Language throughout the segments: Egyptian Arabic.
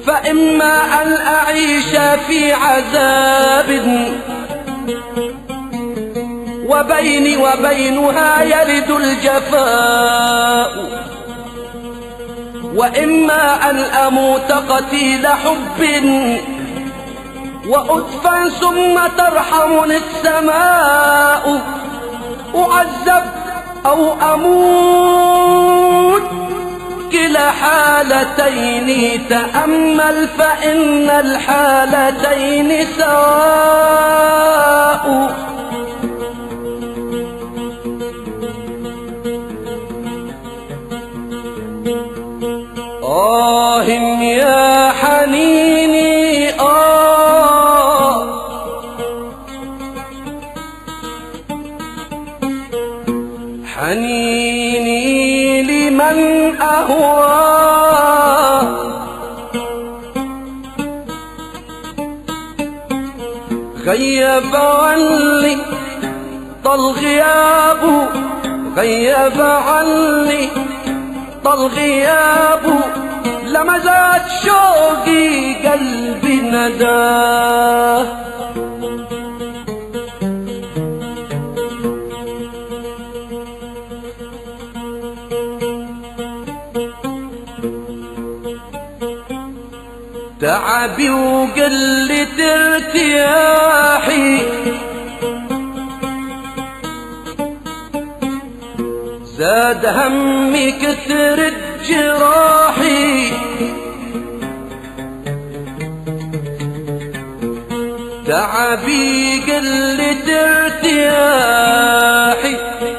فإما أن أعيش في عذاب وبيني وبينها يرد الجفاء وإما أن أموت قتيل حب وأدفن ثم ترحمني السماء أعذب أو أموت كلا حالتين تأمل فإن الحالتين سواء آه يا حنيني آه حنيني لمن أهوى غيب عني طل غيابه غيب عني طل غيابه لمزات شوقي قلبي نداه تعبي وقلة ارتياحي زاد همي كثر جراحي تعبي قلة ارتياحي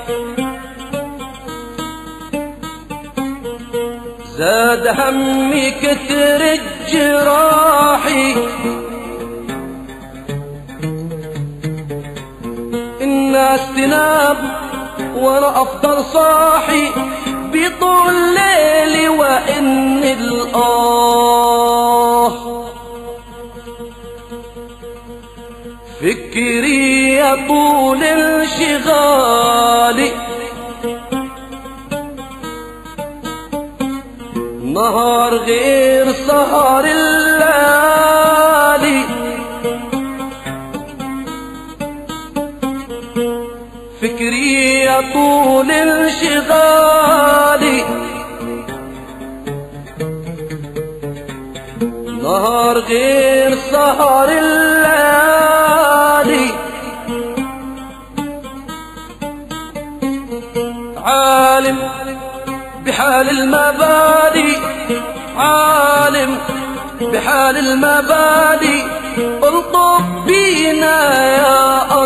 زاد همي كثر جراحي الناس تنام وانا افضل صاحي بطول ليلي وان الاه فكري يا طول انشغالي نهار غير سهر الليالي فكري يا طول انشغالي نهار غير سهر الليالي عالم بحال المبادئ عالم بحال المبادئ الطف بينا يا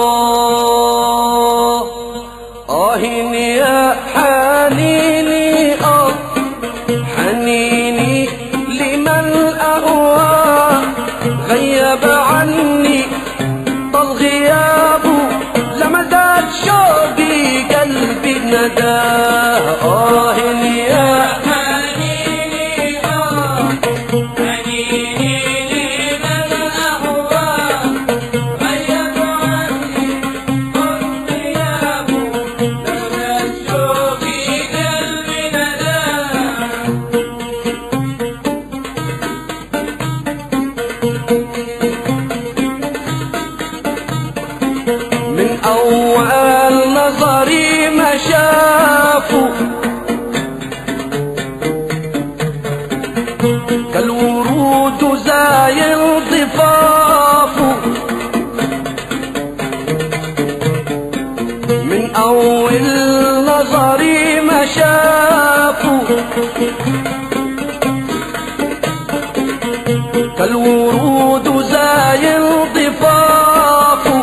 الله آهين يا حنيني آه حنيني لمن أهوى غيب عني طل غيابه لما زاد شوقي قلبي نداه آه يا حنيني آه حنيني لمن أهوى غيب عني طل غيابه لما زاد شوقي قلبي نداه من أول نظري ما شافوا كالورود زايل ضفافه من أول نظري ما شافوا كالورود زايل ضفافه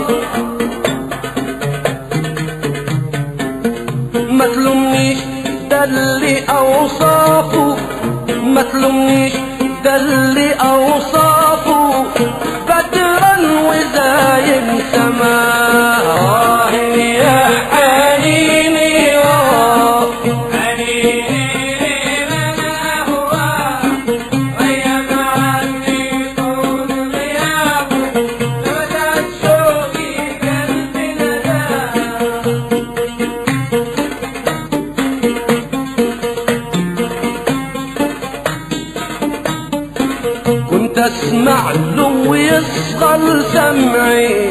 ما تلومنيش ده اللي اوصافه ما تلومنيش ده اللي اوصافه بدرا وزايم سماه يا حنيني آه حنيني لمن أهوى غيب عني طول غيابه لمدى شوقي قلبي نداه اسمع له ويصغى سمعي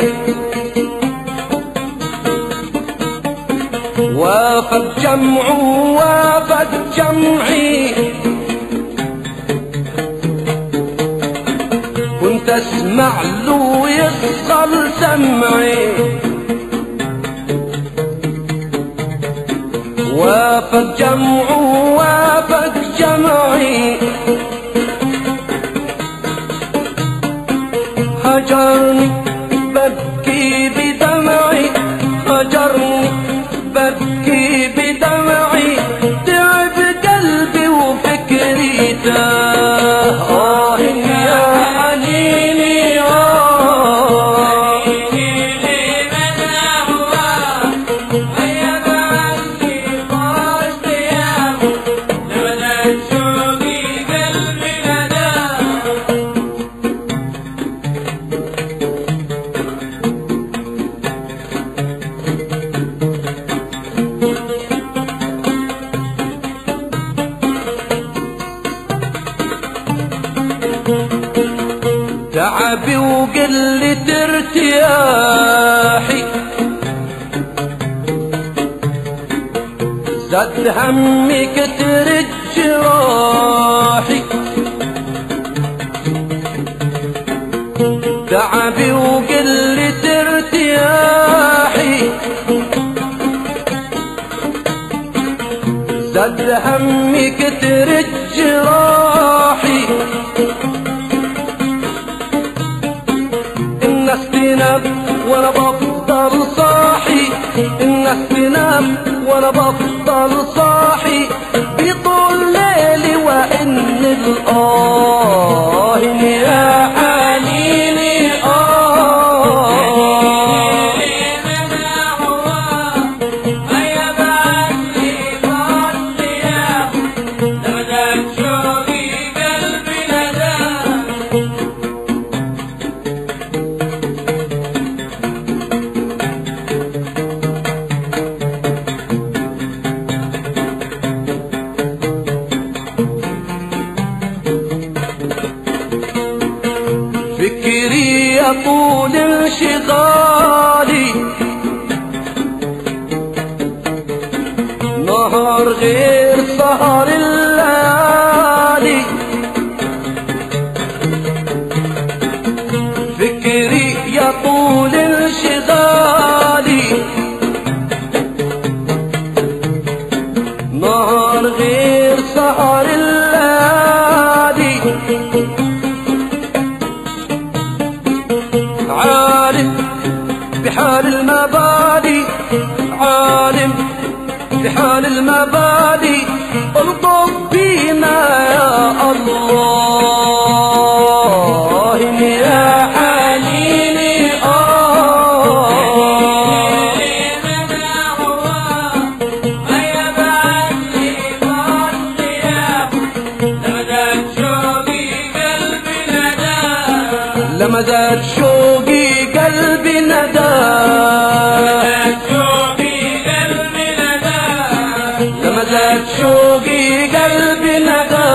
وافد جمعه وافد جمعي كنت اسمع له ويصغى سمعي وافد جمعه وافد جمعي هجرني ببكي بدمعي هجرني ببكي بدمعي تعب قلبي وفكري تاه آه يا حنيني آه تعبي وقلة ارتياحي زاد همي كتر جراحي تعبي وقلة ارتياحي زاد همي كتر جراحي الناس تنام وانا بفضل صاحي الناس تنام وانا بفضل صاحي بيطول ليلي وان الاه يا حنيني اه فكري يطول انشغالي نهار غير سهر الليالي فكري يطول انشغالي نهار غير سهر الليالي عالم بحال المبادئ عالم بحال المبادئ الطف بينا يا الله يا حنيني آه لما زاد شوقي قلبي ندى لما زاد شوقي قلبي ندى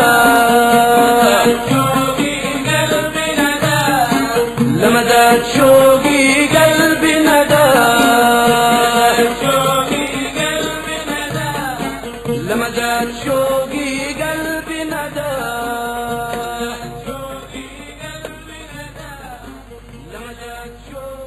لما زاد شوقي قلبي ندى لما زاد شوقي قلبي ندى لما زاد شوقي